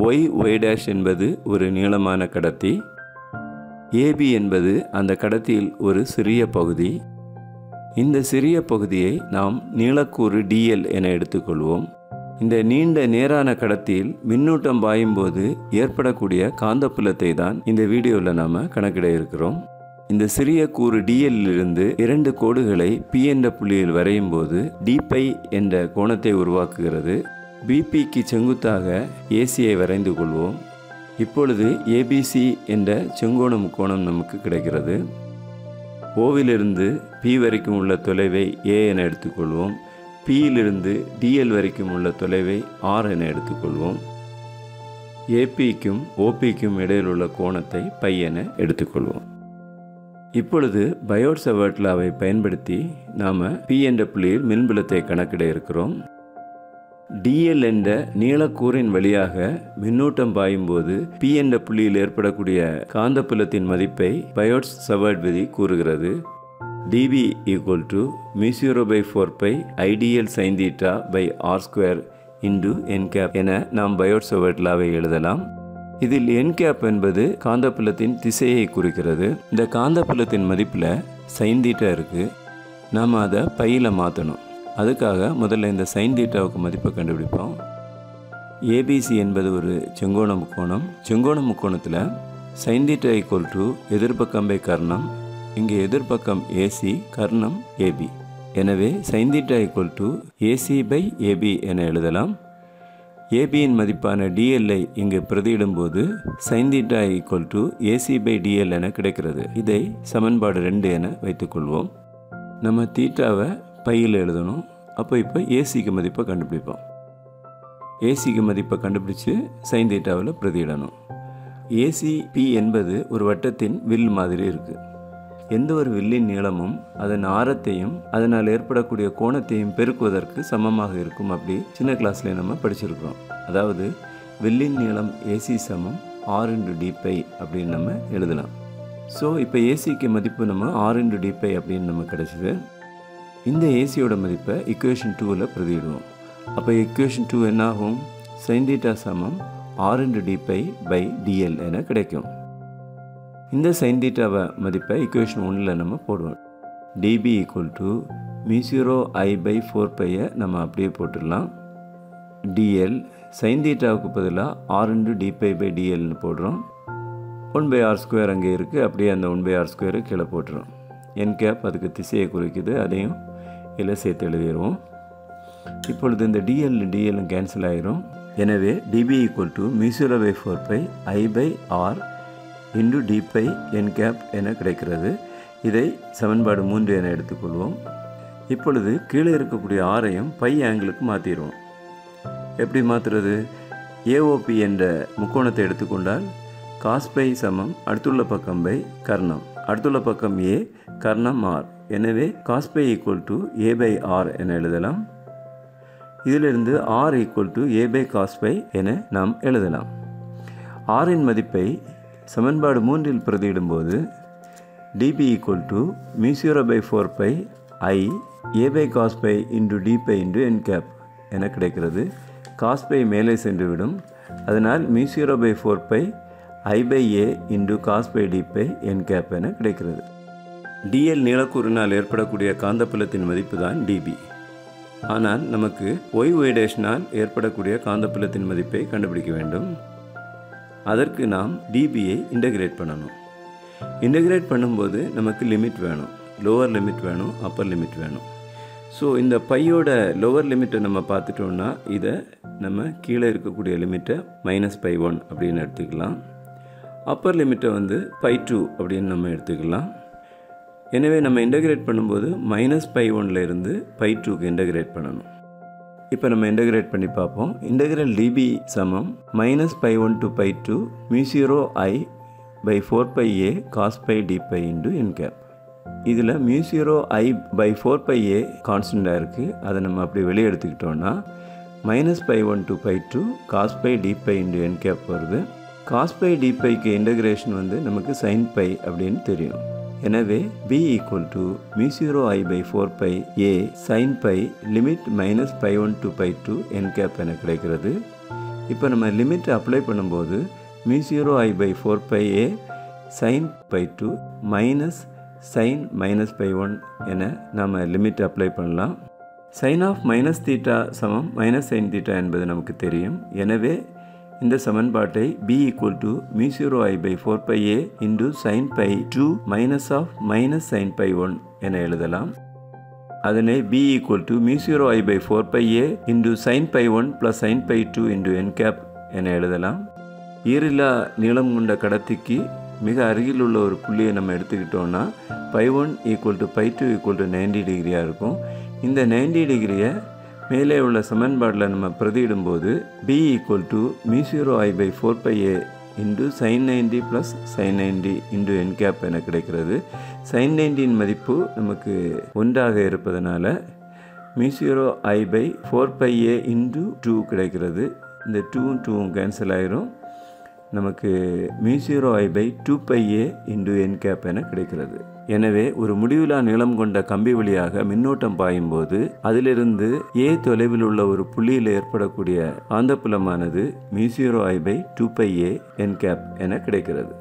Y Y dash என்பது ஒரு நீளமான கடத்தி ஏபி என்பது அந்த கடத்தியில் ஒரு சிறிய பகுதி இந்த சிறிய பகுதியை நாம் நீளக்கூறு டிஎல் என எடுத்துக்கொள்வோம் இந்த நீண்ட நேரான கடத்தியில் மின்னூட்டம் பாயும்போது ஏற்படக்கூடிய காந்தப்புலத்தை தான் இந்த வீடியோவில் நாம் கணக்கிட இருக்கிறோம் இந்த சிறிய கூறு டிஎல் இருந்து இரண்டு கோடுகளை பி என்ற புள்ளியில் வரையும் போது டிபை என்ற கோணத்தை உருவாக்குகிறது பிபிக்கு செங்குத்தாக ஏசியை வரைந்து கொள்வோம் இப்பொழுது ஏபிசி என்ற செங்கோண முக்கோணம் நமக்கு கிடைக்கிறது ஓவிலிருந்து பி வரைக்கும் உள்ள தொலைவை ஏ என எடுத்துக்கொள்வோம் பியிலிருந்து டிஎல் வரைக்கும் உள்ள தொலைவை ஆர் என எடுத்துக்கொள்வோம் ஏபிக்கும் ஓபிக்கும் இடையில் உள்ள கோணத்தை பை என எடுத்துக்கொள்வோம் இப்பொழுது பயோட் சவர்ட்லாவை பயன்படுத்தி நாம் பி என்ற புள்ளியில் மின்புலத்தை கணக்கிட இருக்கிறோம் டிஎல் என்ற நீளக்கூறின் வழியாக மின்னூட்டம் பாயும்போது பி என்ற புள்ளியில் ஏற்படக்கூடிய காந்தப்புலத்தின் மதிப்பை பயோட்ஸ் சவர்ட் விதி கூறுகிறது dB equal to mu zero by four pi IDL sine theta by R square into N cap என நாம் பயோட் சவர்ட் லாவை எழுதலாம் இதில் என் கேப் என்பது காந்தப்புலத்தின் திசையை குறிக்கிறது இந்த காந்தப்புலத்தின் மதிப்பில் சைன் தீட்டா இருக்குது நாம் அதை பையில் மாற்றணும் அதுக்காக முதல்ல இந்த சைன் தீட்டாவுக்கு மதிப்பை கண்டுபிடிப்போம் ஏபிசி என்பது ஒரு செங்கோண முக்கோணம் செங்கோண முக்கோணத்தில் சைன் தீட்டா ஈக்குவல் டு எதிர்பக்கம் பை கர்ணம் இங்கே எதிர்பக்கம் ஏசி கர்ணம் ஏபி எனவே sine theta equal to AC by AB என எழுதலாம் ஏபியின் மதிப்பான டிஎல்ஐ இங்கு பிரதியிடும்போது sine theta equal to AC by DL என கிடைக்கிறது இதை சமன்பாடு ரெண்டு என வைத்துக்கொள்வோம் நம்ம தீட்டாவை பையில் எழுதணும் அப்போ இப்போ ஏசிக்கு மதிப்பை கண்டுபிடிப்போம் ஏசிக்கு மதிப்பை கண்டுபிடிச்சு சைன் தீட்டாவில் பிரதியிடணும் ஏசி பி என்பது ஒரு வட்டத்தின் வில் மாதிரி இருக்குது எந்த ஒரு வில்லின் நீளமும் அதன் ஆரத்தையும் அதனால் ஏற்படக்கூடிய கோணத்தையும் பெருக்குவதற்கு சமமாக இருக்கும் அப்படி சின்ன கிளாஸ்லேயே நம்ம படிச்சிருக்கிறோம் அதாவது வில்லின் நீளம் ஏசி சமம் ஆர் இன்டு டிபை அப்படின்னு நம்ம எழுதலாம் ஸோ இப்போ ஏசிக்கு மதிப்பு நம்ம ஆர் இன்டு டிபை அப்படின்னு நம்ம கிடச்சிது இந்த ஏசியோட மதிப்பை இக்குவேஷன் டூவில் பிரதியிடுவோம் அப்போ இக்குவேஷன் டூ என்னாகும் சைன் தீட்டா சமம் R into d phi by DL என கிடைக்கும் இந்த சைன் தீட்டாவை மதிப்பை இக்குவேஷன் ஒன்றில் நம்ம போடுவோம் dB equal to mu zero I by four pi நம்ம அப்படியே போட்டுடலாம் டிஎல் சைன் தீட்டாவுக்கு பதிலாக ஆர் இன்டு டிபை பை டிஎல்னு போடுறோம் ஒன் பை ஆர் ஸ்கொயர் அங்கே இருக்குது அப்படியே அந்த ஒன் பை ஆர் ஸ்கொயரை கீழே போட்டுரும் என் கேப் அதுக்கு திசையை குறிக்குது அதையும் இதில் சேர்த்து எழுதிடுவோம் இப்பொழுது இந்த டிஎல் டிஎல்லும் கேன்சல் ஆயிரும் எனவே dB equal to mu zero by four pi I by R into d phi N cap என கிடைக்கிறது இதை சமன்பாடு மூன்று என எடுத்துக்கொள்வோம் இப்பொழுது கீழே இருக்கக்கூடிய ஆரையும் பை ஆங்கிளுக்கு மாற்றிடுவோம் எப்படி மாற்றுறது ஏஓபி என்ற முக்கோணத்தை எடுத்துக்கொண்டால் காஸ் பை சமம் அடுத்துள்ள பக்கம் பை கர்ணம் அடுத்துள்ள பக்கம் ஏ கர்ணம் ஆர் எனவே cos phi equal to A by R என எழுதலாம் இதிலிருந்து R equal to A by cos phi என நாம் எழுதலாம் ஆரின் மதிப்பை சமன்பாடு மூன்றில் பிரதியிடும்போது dB equal to mu zero by four pi I A by cos phi into d phi into N cap என கிடைக்கிறது காஸ் பை மேலே சென்றுவிடும் அதனால் mu zero by four pi I by A into cos phi d phi N cap என கிடைக்கிறது TL நீளக்கூறினால் ஏற்படக்கூடிய காந்தப்புலத்தின் மதிப்பு தான் டிபி ஆனால் நமக்கு ஒய் ஒய்டேஷனால் ஏற்படக்கூடிய காந்தப்புலத்தின் மதிப்பை கண்டுபிடிக்க வேண்டும் அதற்கு நாம் டிபியை இன்டகிரேட் பண்ணணும் இன்டகிரேட் பண்ணும்போது நமக்கு லிமிட் வேணும் லோவர் லிமிட் வேணும் அப்பர் லிமிட் வேணும் ஸோ இந்த பையோட லோவர் லிமிட்டை நம்ம பார்த்துட்டோம்னா இதை நம்ம கீழே இருக்கக்கூடிய லிமிட்டை மைனஸ் பை ஒன் அப்படின்னு எடுத்துக்கலாம் அப்பர் லிமிட்டை வந்து பை டூ அப்படின்னு நம்ம எடுத்துக்கலாம் எனவே நம்ம இன்டகிரேட் பண்ணும்போது மைனஸ் பை ஒன்ல இருந்து பை டூக்கு இன்டகிரேட் பண்ணணும் இப்போ நம்ம இன்டகிரேட் பண்ணி பார்ப்போம் இன்டகிரல் டிபி சமம் minus phi one to phi two mu zero I by four pi a cos phi d phi into N cap இதில் mu zero I by four pi a கான்ஸ்டண்ட்டாக இருக்குது அதை நம்ம அப்படி வெளியே எடுத்துக்கிட்டோம்னா minus phi one to phi two cos phi d phi into N cap வருது cos phi d பைக்கு இன்டகிரேஷன் வந்து நமக்கு சைன் பை அப்படின்னு தெரியும் எனவே b equal to mu zero I by four pi a sine phi limit minus phi one to phi two n cap என கிடைக்கிறது இப்போ நம்ம லிமிட் அப்ளை பண்ணும்போது mu zero I by four pi a sine phi two minus sine minus phi one என நாம் limit apply பண்ணலாம் sine of minus theta சமம் minus sine theta என்பது நமக்கு தெரியும் எனவே இந்த சமன்பாட்டை B equal to mu zero I by four pi A into sine phi two minus of minus sine phi one என எழுதலாம் அதனை B equal to mu zero I by four pi A into sine phi one plus sine phi two into N cap என எழுதலாம் ஈரில்லா நீளம் கொண்ட கடத்திக்கு மிக அருகில் உள்ள ஒரு புள்ளியை நம்ம எடுத்துக்கிட்டோம்னா phi one equal to phi two equal to ninety டிகிரியாக இருக்கும் இந்த நைன்டி டிகிரியை மேலே உள்ள சமன்பாட்டில் நம்ம பிரதியிடும்போது B equal to mu zero I by four pi A into sine ninety plus sine ninety into N cap என கிடைக்கிறது சைன் நைன்டியின் மதிப்பு நமக்கு ஒன்றாக இருப்பதனால mu zero I by four pi A into two கிடைக்கிறது இந்த டூவும் டூவும் கேன்சல் ஆயிரும் நமக்கு mu zero I by two pi A into N cap என கிடைக்கிறது எனவே ஒரு முடிவிலா நீளம் கொண்ட கம்பி வழியாக மின்னோட்டம் பாயும்போது அதிலிருந்து ஏ தொலைவில் உள்ள ஒரு புள்ளியில் ஏற்படக்கூடிய காந்தப்புலமானது mu zero I by two pi a n cap என கிடைக்கிறது